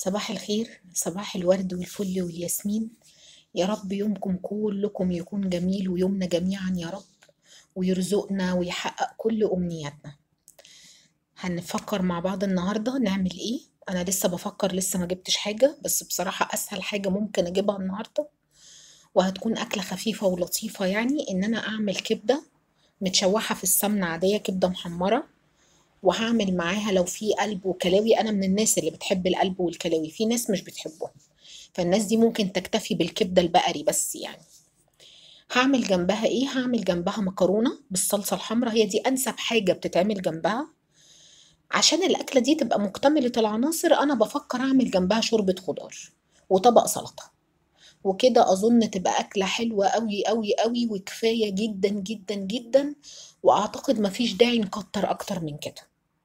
صباح الخير صباح الورد والفل والياسمين يا رب يومكم كلكم يكون جميل ويومنا جميعا يا رب ويرزقنا ويحقق كل أمنياتنا هنفكر مع بعض النهاردة نعمل ايه انا لسه بفكر لسه ما جبتش حاجة بس بصراحة اسهل حاجة ممكن اجيبها النهاردة وهتكون اكلة خفيفة ولطيفة يعني ان انا اعمل كبدة متشوحة في السمنة عادية كبدة محمرة وهعمل معاها لو في قلب وكلاوي انا من الناس اللي بتحب القلب والكلاوي في ناس مش بتحبهم فالناس دي ممكن تكتفي بالكبدة البقري بس يعني هعمل جنبها ايه هعمل جنبها مكرونة بالصلصة الحمراء هي دي انسب حاجة بتتعمل جنبها عشان الأكلة دي تبقى مكتملة العناصر أنا بفكر أعمل جنبها شوربة خضار وطبق سلطة وكده أظن تبقى أكلة حلوة أوي أوي أوي وكفاية جدا جدا جدا وأعتقد مفيش داعي نكتر أكتر من كده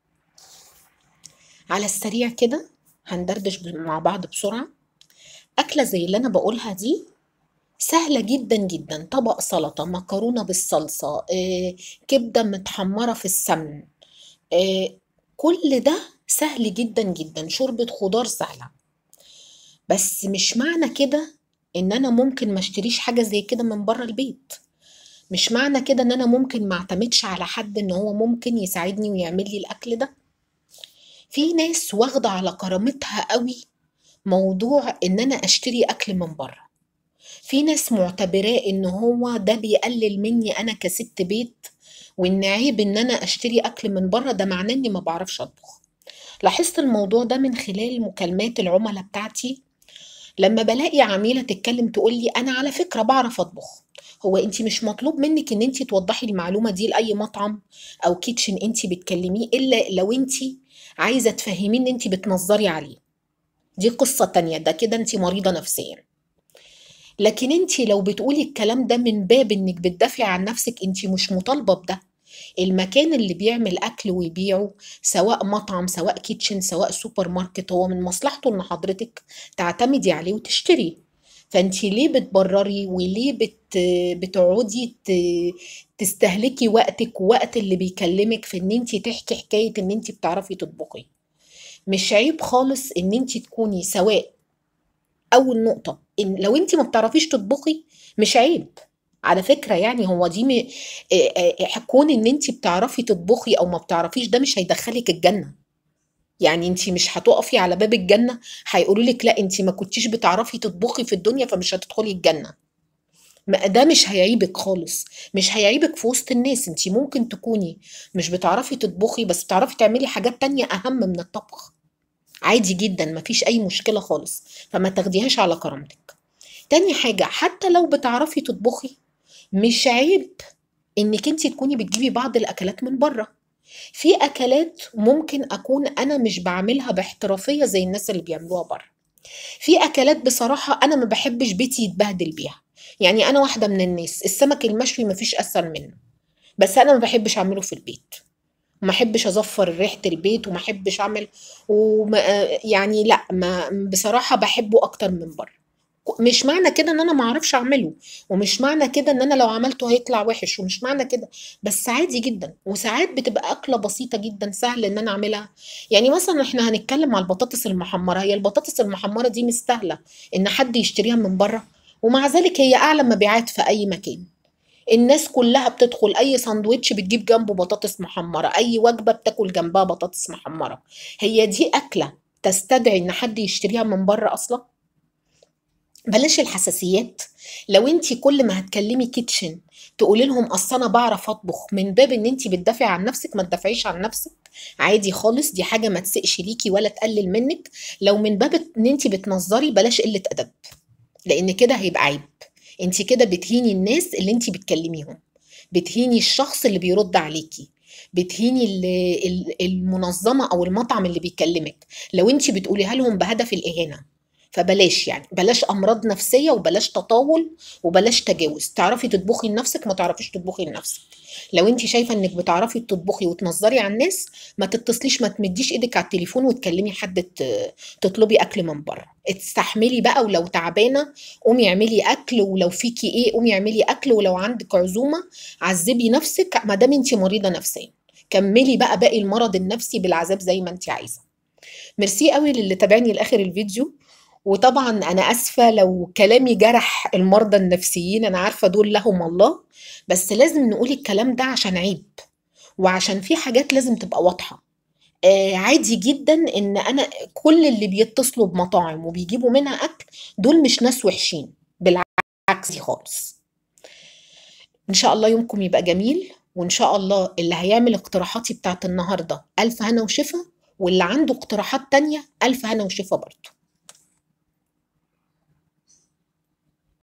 على السريع كده هندردش مع بعض بسرعة أكلة زي اللي أنا بقولها دي سهلة جدا جدا طبق سلطة مكرونة بالصلصة آه، كبدة متحمرة في السمن آه، كل ده سهل جدا جدا شوربة خضار سهلة بس مش معنى كده ان انا ممكن ما اشتريش حاجة زي كده من بره البيت مش معنى كده ان انا ممكن ما اعتمدش على حد ان هو ممكن يساعدني ويعمل لي الاكل ده في ناس واخدة على كرامتها قوي موضوع ان انا اشتري اكل من بره في ناس معتبراه ان هو ده بيقلل مني انا كست بيت وان عيب ان انا اشتري اكل من بره ده معناه اني ما بعرفش اطبخ لاحظت الموضوع ده من خلال مكالمات العملاء بتاعتي لما بلاقي عميله تتكلم تقول لي انا على فكره بعرف اطبخ هو انت مش مطلوب منك ان انت توضحي المعلومه دي لاي مطعم او كيتشن انت بتكلميه الا لو انت عايزه تفهميه ان انت بتنظري عليه دي قصه تانية ده كده انت مريضه نفسيا لكن انت لو بتقولي الكلام ده من باب انك بتدافعي عن نفسك انت مش مطالبه بده المكان اللي بيعمل اكل ويبيعه سواء مطعم سواء كيتشن سواء سوبر ماركت هو من مصلحته ان حضرتك تعتمدي عليه وتشتري فانت ليه بتبرري وليه بت بتقعدي ت- تستهلكي وقتك ووقت اللي بيكلمك في ان انت تحكي حكايه ان انت بتعرفي تطبخي مش عيب خالص ان انت تكوني سواء اول نقطه ان لو انت ما بتعرفيش تطبخي مش عيب على فكره يعني هو دي م... آه، آه، كون ان انت بتعرفي تطبخي او ما بتعرفيش ده مش هيدخلك الجنه يعني انت مش هتقفي على باب الجنه هيقولوا لك لا انت ما كنتيش بتعرفي تطبخي في الدنيا فمش هتدخلي الجنه ما- ده مش هيعيبك خالص مش هيعيبك في وسط الناس انت ممكن تكوني مش بتعرفي تطبخي بس بتعرفي تعملي حاجات تانية اهم من الطبخ عادي جدا مفيش اي مشكله خالص فما تاخديهاش على كرامتك تاني حاجه حتى لو بتعرفي تطبخي مش عيب انك انت تكوني بتجيبي بعض الاكلات من بره في اكلات ممكن اكون انا مش بعملها باحترافيه زي الناس اللي بيعملوها بره في اكلات بصراحه انا ما بحبش بيتي يتبهدل بيها يعني انا واحده من الناس السمك المشوي مفيش اسهل منه بس انا ما بحبش اعمله في البيت وما احبش اظفر ريحه البيت وما احبش اعمل وما يعني لا ما بصراحه بحبه اكتر من بره مش معنى كده ان انا ما اعرفش اعمله ومش معنى كده ان انا لو عملته هيطلع وحش ومش معنى كده بس عادي جدا وساعات بتبقى اكله بسيطه جدا سهل ان انا اعملها يعني مثلا احنا هنتكلم على البطاطس المحمره هي البطاطس المحمره دي مستاهله ان حد يشتريها من بره ومع ذلك هي اعلى مبيعات في اي مكان الناس كلها بتدخل اي ساندوتش بتجيب جنبه بطاطس محمره اي وجبه بتاكل جنبها بطاطس محمره هي دي اكله تستدعي ان حد يشتريها من بره اصلا بلاش الحساسيات لو انت كل ما هتكلمي كيتشن تقولي لهم اصل انا بعرف اطبخ من باب ان انت بتدافعي عن نفسك ما تدافعيش عن نفسك عادي خالص دي حاجه ما تسقش ليكي ولا تقلل منك لو من باب ان انت بتنظري بلاش قله ادب لان كده هيبقى عيب انت كده بتهيني الناس اللي انت بتكلميهم بتهيني الشخص اللي بيرد عليكي بتهيني ال- ال- المنظمه او المطعم اللي بيكلمك لو انت بتقوليها لهم بهدف الاهانه فبلاش يعني بلاش امراض نفسيه وبلاش تطاول وبلاش تجاوز تعرفي تطبخي لنفسك ما تعرفيش تطبخي لنفسك لو انت شايفه انك بتعرفي تطبخي وتنظري على الناس ما تتصليش ما تمديش ايدك على التليفون وتكلمي حد ت- تطلبي اكل من بره استحملي بقى ولو تعبانه قومي اعملي اكل ولو فيكي ايه قومي اعملي اكل ولو عندك عزومه عذبي نفسك ما دام انت مريضه نفسيا كملي بقى باقي المرض النفسي بالعذاب زي ما انت عايزه ميرسي قوي للي تابعني لاخر الفيديو وطبعا انا اسفه لو كلامي جرح المرضى النفسيين انا عارفه دول لهم الله بس لازم نقول الكلام ده عشان عيب وعشان في حاجات لازم تبقى واضحه آه عادي جدا ان انا كل اللي بيتصلوا بمطاعم وبيجيبوا منها اكل دول مش ناس وحشين بالعكس دي خالص ان شاء الله يومكم يبقى جميل وان شاء الله اللي هيعمل اقتراحاتي بتاعت النهارده الف هنا وشفا واللي عنده اقتراحات تانية الف هنا وشفا برضه